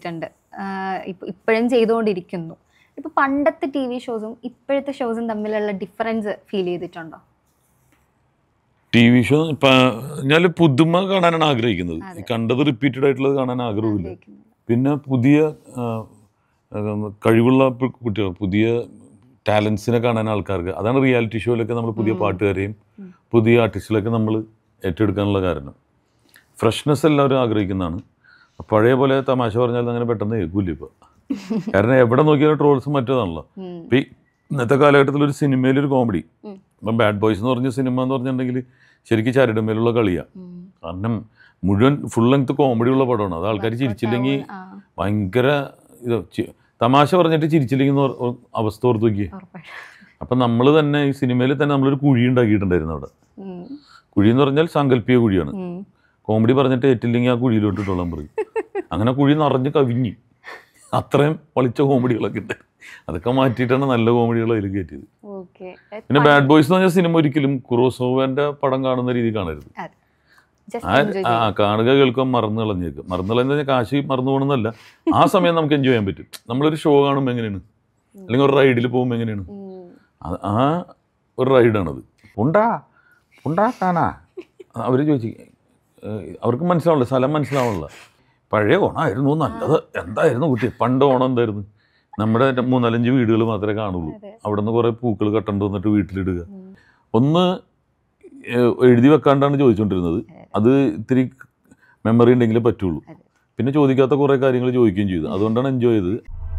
ഇപ്പം ഇപ്പോഴും ചെയ്തുകൊണ്ടിരിക്കുന്നു ഇപ്പൊ പണ്ടത്തെ ടി വി ഷോസും ഇപ്പോഴത്തെ ഷോസും തമ്മിലുള്ള ഡിഫറൻസ് ഫീൽ ചെയ്തിട്ടുണ്ടോ ടി വി ഷോ ഇപ്പം ഞാൻ പുതുമ കാണാനാണ് ആഗ്രഹിക്കുന്നത് ഈ കണ്ടത് റിപ്പീറ്റഡ് ആയിട്ടുള്ളത് കാണാൻ ആഗ്രഹമില്ല ആഗ്രഹിക്കുന്നില്ല. പിന്നെ പുതിയ ആ, ആ, കഴിവുള്ള പ് കുട്ടികൾ പുതിയ ടാലൻസിനെ കാണാൻ ആൾക്കാർക്ക് അതാണ് റിയാലിറ്റി ഷോയിലൊക്കെ നമ്മൾ പുതിയ പാട്ടുകാരെയും പുതിയ ആർട്ടിസ്റ്റിലൊക്കെ നമ്മൾ ഏറ്റെടുക്കാനുള്ള കാരണം ഫ്രഷ്നെസ് എല്ലാവരും ആഗ്രഹിക്കുന്നതാണ് പഴയ പോലെ തമാശ പറഞ്ഞാൽ അങ്ങനെ പെട്ടെന്ന് കേൾക്കൂല ഇപ്പോൾ കാരണം എവിടെ നോക്കിയാലും ട്രോൾസും മറ്റേതാണല്ലോ ഉം. ഇപ്പം ഈ ഇന്നത്തെ കാലഘട്ടത്തിൽ ഒരു സിനിമയിൽ ഒരു കോമഡി ഉം. ഇപ്പം ബാഡ് ബോയ്സ് എന്ന് പറഞ്ഞ സിനിമ എന്ന് പറഞ്ഞിട്ടുണ്ടെങ്കിൽ ശരിക്കും ചരടുമേലുള്ള കളിയാണ് ഉം. കാരണം മുഴുവൻ ഫുൾ ലെങ്ത് കോമഡി ഉള്ള പടമാണ് അത് ആൾക്കാർ ചിരിച്ചില്ലെങ്കിൽ ആ, ഭയങ്കര ഇത് ചി- തമാശ പറഞ്ഞിട്ട് ചിരിച്ചില്ലെങ്കിൽ എന്ന് പറ- അവസ്ഥ ഓർത്ത് നോക്കിയേ ഉറപ്പായിട്ടും. അപ്പം നമ്മൾ തന്നെ ഈ സിനിമയിൽ തന്നെ നമ്മളൊരു കുഴി ഉണ്ടാക്കിയിട്ടുണ്ടായിരുന്നു അവിടെ ഉം. കുഴി എന്ന് പറഞ്ഞാൽ സാങ്കല്പിക കുഴിയാണ് ഉം. കോമഡി പറഞ്ഞിട്ട് ഏറ്റില്ലെങ്കിൽ ആ കുഴിയിലോട്ട് ഇട്ടോളാൻ പറയും അങ്ങനെ കുഴി നിറഞ്ഞ് കവിഞ്ഞ് അത്രയും വളിച്ച കോമഡികളൊക്കെ ഉണ്ട് അതൊക്കെ മാറ്റിയിട്ടാണ് നല്ല കോമഡികൾ അതിൽ കയറ്റിയത് ഓക്കെ പിന്നെ ബാഡ് ബോയ്സ് എന്ന് പറഞ്ഞ സിനിമ ഒരിക്കലും കുറോസോവന്റെ പടം കാണുന്ന രീതി കാണരുത് ജസ്റ്റ് ആ എൻജോയ് ആ കാണുക കേൾക്കുക മറന്നു കളഞ്ഞേക്കും മറന്നു കളഞ്ഞ കഴിഞ്ഞാൽ കാശ് മറന്നു പോകണമെന്നല്ല ആ സമയം നമുക്ക് എൻജോയ് ചെയ്യാൻ പറ്റും നമ്മളൊരു ഷോ കാണുമ്പോൾ എങ്ങനെയാണ് അല്ലെങ്കിൽ ഒരു റൈഡിൽ പോകുമ്പോൾ എങ്ങനെയാണ് അത് ആ ഒരു റൈഡാണത് ഉണ്ടാ ഉണ്ടാക്കാനാ അവർ ചോദിച്ചു ഏഹ് അവർക്ക് മനസ്സിലാവില്ല സ്ഥലം മനസ്സിലാവില്ല പഴയ ഓണമായിരുന്നു നല്ലത് എന്തായിരുന്നു കുട്ടി പണ്ട് ഓണം എന്തായിരുന്നു നമ്മുടെ മൂന്നാലഞ്ച് വീടുകൾ മാത്രമേ കാണുള്ളൂ അതെ. അവിടെ നിന്ന് കുറേ പൂക്കൾ കട്ടണ്ട് വന്നിട്ട് വീട്ടിലിടുക ഒന്ന് ഏഹ് എഴുതി വെക്കാണ്ടാണ് ചോദിച്ചുകൊണ്ടിരുന്നത് അത് ഇത്തിരി മെമ്മറി ഉണ്ടെങ്കിലേ പറ്റുള്ളൂ അതെ. പിന്നെ ചോദിക്കാത്ത കുറേ കാര്യങ്ങൾ ചോദിക്കുകയും ചെയ്തു അതുകൊണ്ടാണ് എൻജോയ് ചെയ്തത്